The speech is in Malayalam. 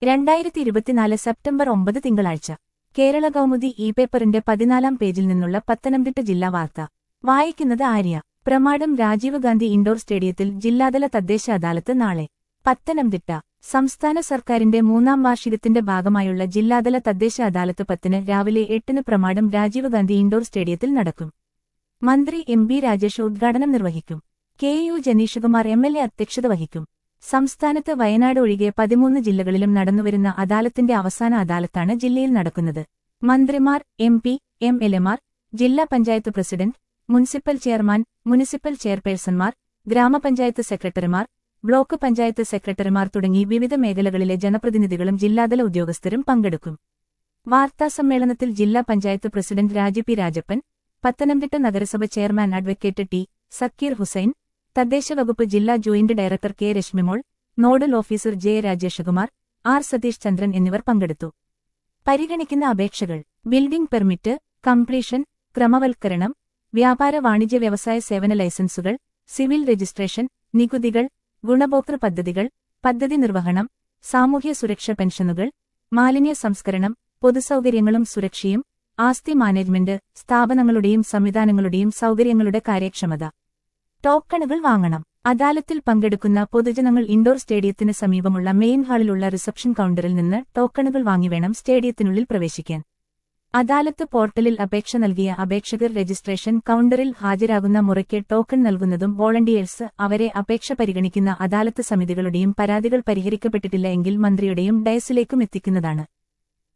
രണ്ടായിരത്തി ഇരുപത്തിനാല് സെപ്റ്റംബർ ഒമ്പത് തിങ്കളാഴ്ച കേരള കൗമുദി ഇ പേപ്പറിന്റെ പതിനാലാം പേജിൽ നിന്നുള്ള പത്തനംതിട്ട ജില്ലാ വാർത്ത വായിക്കുന്നത് ആര്യ പ്രമാടം രാജീവ് ഗാന്ധി ഇൻഡോർ സ്റ്റേഡിയത്തിൽ ജില്ലാതല തദ്ദേശ അദാലത്ത് നാളെ പത്തനംതിട്ട സംസ്ഥാന സർക്കാരിന്റെ മൂന്നാം വാർഷികത്തിന്റെ ഭാഗമായുള്ള ജില്ലാതല തദ്ദേശ അദാലത്ത് പത്തിന് രാവിലെ എട്ടിന് പ്രമാടം രാജീവ് ഗാന്ധി ഇൻഡോർ സ്റ്റേഡിയത്തിൽ നടക്കും മന്ത്രി എം ബി രാജേഷ് ഉദ്ഘാടനം നിർവഹിക്കും K U Janeeshkumar M L A അധ്യക്ഷത വഹിക്കും സംസ്ഥാനത്ത് വയനാട് ഒഴികെ പതിമൂന്ന് ജില്ലകളിലും നടന്നുവരുന്ന അദാലത്തിന്റെ അവസാന അദാലത്താണ് ജില്ലയിൽ നടക്കുന്നത് മന്ത്രിമാർ എം പി എം എൽ എമാർ ജില്ലാ panchayat president municipal chairman municipal ചെയർപേഴ്സൺമാർ ഗ്രാമപഞ്ചായത്ത് സെക്രട്ടറിമാർ ബ്ലോക്ക് പഞ്ചായത്ത് സെക്രട്ടറിമാർ തുടങ്ങി വിവിധ മേഖലകളിലെ ജനപ്രതിനിധികളും ജില്ലാതല ഉദ്യോഗസ്ഥരും പങ്കെടുക്കും വാർത്താസമ്മേളനത്തിൽ ജില്ലാ പഞ്ചായത്ത് പ്രസിഡന്റ് രാജി പി രാജപ്പൻ പത്തനംതിട്ട നഗരസഭ chairman advocate T Zakir Hussain തദ്ദേശ വകുപ്പ് ജില്ലാ joint director K Rashmimol nodal officer J Rajeshkumar R Satheesh Chandran എന്നിവർ പങ്കെടുത്തു പരിഗണിക്കുന്ന അപേക്ഷകൾ ബിൽഡിംഗ് പെർമിറ്റ് കംപ്ലീഷൻ ക്രമവൽക്കരണം വ്യാപാര വാണിജ്യ വ്യവസായ സേവന ലൈസൻസുകൾ സിവിൽ രജിസ്ട്രേഷൻ നികുതികൾ ഗുണഭോക്തൃ പദ്ധതികൾ പദ്ധതി നിർവഹണം സാമൂഹ്യ സുരക്ഷ പെൻഷനുകൾ മാലിന്യ സംസ്കരണം പൊതുസൗകര്യങ്ങളും സുരക്ഷയും ആസ്തി മാനേജ്മെന്റ് സ്ഥാപനങ്ങളുടെയും സംവിധാനങ്ങളുടെയും സൗകര്യങ്ങളുടെ കാര്യക്ഷമത ടോക്കണുകൾ വാങ്ങണം അദാലത്തിൽ പങ്കെടുക്കുന്ന പൊതുജനങ്ങൾ ഇൻഡോർ സ്റ്റേഡിയത്തിന് സമീപമുള്ള മെയിൻ ഹാളിലുള്ള റിസപ്ഷൻ കൌണ്ടറിൽ നിന്ന് ടോക്കണുകൾ വാങ്ങി വേണം സ്റ്റേഡിയത്തിനുള്ളിൽ പ്രവേശിക്കാൻ അദാലത്ത് പോർട്ടലിൽ അപേക്ഷ നൽകിയ അപേക്ഷകർ രജിസ്ട്രേഷൻ കൌണ്ടറിൽ ഹാജരാകുന്ന മുറയ്ക്ക് ടോക്കൺ നൽകുന്നതും വോളണ്ടിയേഴ്സ് അവരെ അപേക്ഷ പരിഗണിക്കുന്ന അദാലത്ത് സമിതികളുടെയും പരാതികൾ പരിഹരിക്കപ്പെട്ടിട്ടില്ല എങ്കിൽ മന്ത്രിയുടെയും ഡയസിലേക്കും എത്തിക്കുന്നതാണ്